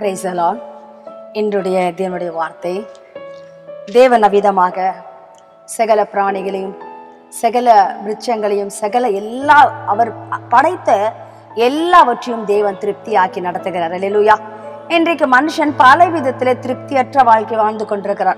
price அலால் இன்றைய தேவனுடைய வார்த்தை தேவன் அவிதமாக சகல பிராணிகளையும் சகல விருட்சங்களையும் சகல எல்லா அவர் படைத்த எல்லாவற்றையும் தேவன் திருப்தியாக்கி நடத்துகிறார் அல்லேலூயா இன்றைக்கு மனுஷன் பல விதத்தில் திருப்தியற்ற வாழ்க்கை வாழ்ந்து கொண்டிருக்கிறார்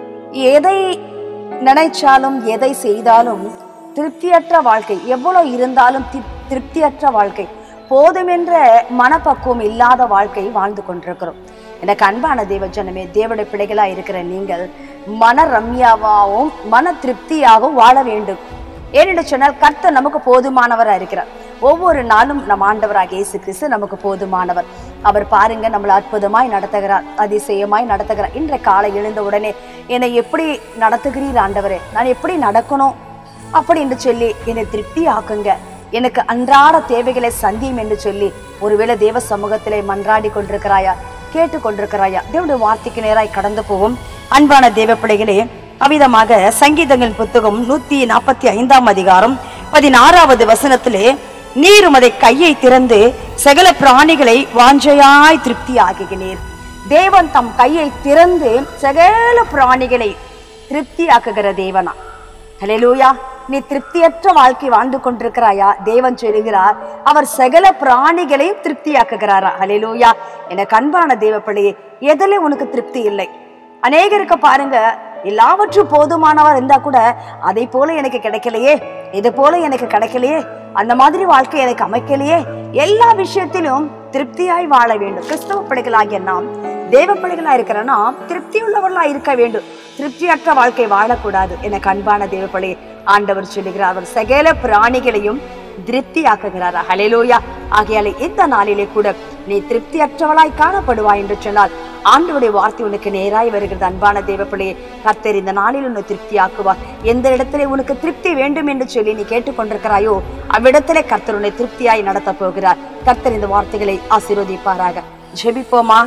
எதை நினைச்சாலும் எதை செய்தாலும் திருப்தியற்ற வாழ்க்கை எவ்வளவு இருந்தாலும் தி- திருப்தியற்ற வாழ்க்கை போதுமென்ற மனப்பக்குவம் இல்லாத வாழ்க்கை வாழ்ந்து கொண்டிருக்கிறோம் எனக்கு அன்பான தேவ ஜனமே தேவனுடைய பிள்ளைகளா இருக்கிற நீங்கள் மன ரம்யாவாகவும் மன திருப்தியாகவும் வாழ வேண்டும் ஏனென்று சொன்னால் கர்த்தர் நமக்கு போதுமானவரா இருக்கிறார் ஒவ்வொரு நாளும் நம் ஆண்டவராக இயேசு கிறிஸ்து நமக்கு போதுமானவர் அவர் பாருங்க நம்மளை அற்புதமாய் நடத்துகிறார் அதிசயமாய் நடத்துகிறார் இன்றைய காலை எழுந்த உடனே என்னை எப்படி நடத்துகிறீர் ஆண்டவரே நான் எப்படி நடக்கணும் அப்படி என்று சொல்லி என்னை திருப்தி ஆக்குங்க எனக்கு அன்றாட தேவைகளை சந்தியும் என்று சொல்லி ஒருவேளை தேவ சமூகத்திலே மன்றாடி கொண்டிருக்கிறாயா கேட்டு கொண்டிருக்கிறாயா தேவனுடைய வார்த்தைக்கு நேராய் கடந்து போகும் அன்பான தேவ பிள்ளைகளே அவ்விதமாக சங்கீதங்கள் புத்தகம் நூத்தி நாற்பத்தி ஐந்தாம் அதிகாரம் பதினாறாவது வசனத்திலே நீர் உமதை கையை திறந்து சகல பிராணிகளை வாஞ்சையாய் திருப்தி ஆக்குகிறீர் தேவன் தம் கையை திறந்து சகல பிராணிகளை திருப்தியாக்குகிற தேவனா ஹalleluya நீ திருப்தியற்ற வாழ்க்கை வாழ்ந்து கொண்டிருக்கிறாயா தேவன் சொல்லுகிறார் அவர் சகல பிராணிகளையும் திருப்தியாக்குகிறாரா ஹalleluya எனக்கு அன்பான தேவ பிள்ளையே எதிலே உனக்கு திருப்தி இல்லை அநேகருக்கு பாருங்க எல்லாவற்றும் போதுமானவர் இருந்தா கூட அதை போல எனக்கு கிடைக்கலையே இது போல எனக்கு கிடைக்கலையே அந்த மாதிரி வாழ்க்கை எனக்கு அமைக்கலையே எல்லா விஷயத்திலும் திருப்தியாய் வாழ வேண்டும் கிறிஸ்தவ பிள்ளைகளாகிய நாம் தேவ பிள்ளைகளா இருக்கிற நாம் திருப்தி உள்ளவர்களா இருக்க வேண்டும் திருப்தியற்ற வாழ்க்கை வாழக்கூடாது எனக்கு அன்பான தேவ பிள்ளை ஆண்டவர் சொல்லுகிறார் அவர் சகல பிராணிகளையும் திருப்தி ஆக்குகிறாரா ஹalleluya ஆகையாலே இந்த நாளிலே கூட நீ திருப்தியற்றவளாய் காணப்படுவாய் என்று சொன்னால் ஆண்டவருடைய வார்த்தை உனக்கு நேராய் வருகிறது அன்பான தேவ பிள்ளையே கர்த்தர் இந்த நாளில் உன்னை திருப்தி ஆக்குவார் எந்த இடத்திலே உனக்கு திருப்தி வேண்டும் என்று சொல்லி நீ கேட்டுக்கொண்டிருக்கிறாயோ அவ்விடத்திலே கர்த்தர் உன்னை திருப்தியாய் நடத்த போகிறார் கர்த்தர் இந்த வார்த்தைகளை ஆசீர்வதிப்பாராக ஜெபிப்போமா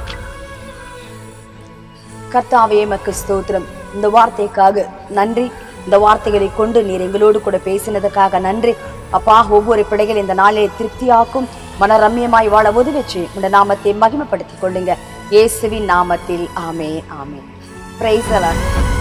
கர்த்தாவே எமக்கு ஸ்தோத்திரம் இந்த வார்த்தைக்காக நன்றி இந்த வார்த்தைகளை கொண்டு நீர் எங்களோடு கூட பேசினதுக்காக நன்றி அப்பா ஒவ்வொரு பிள்ளைகள் இந்த நாளிலே திருப்தியாக்கும் மன ரம்யமாய் வாழ உதவிச்சு உங்க நாமத்தை மகிமைப்படுத்திக் கொள்ளுங்க இயேசுவின் நாமத்தில் ஆமே ஆமே பிரைஸ்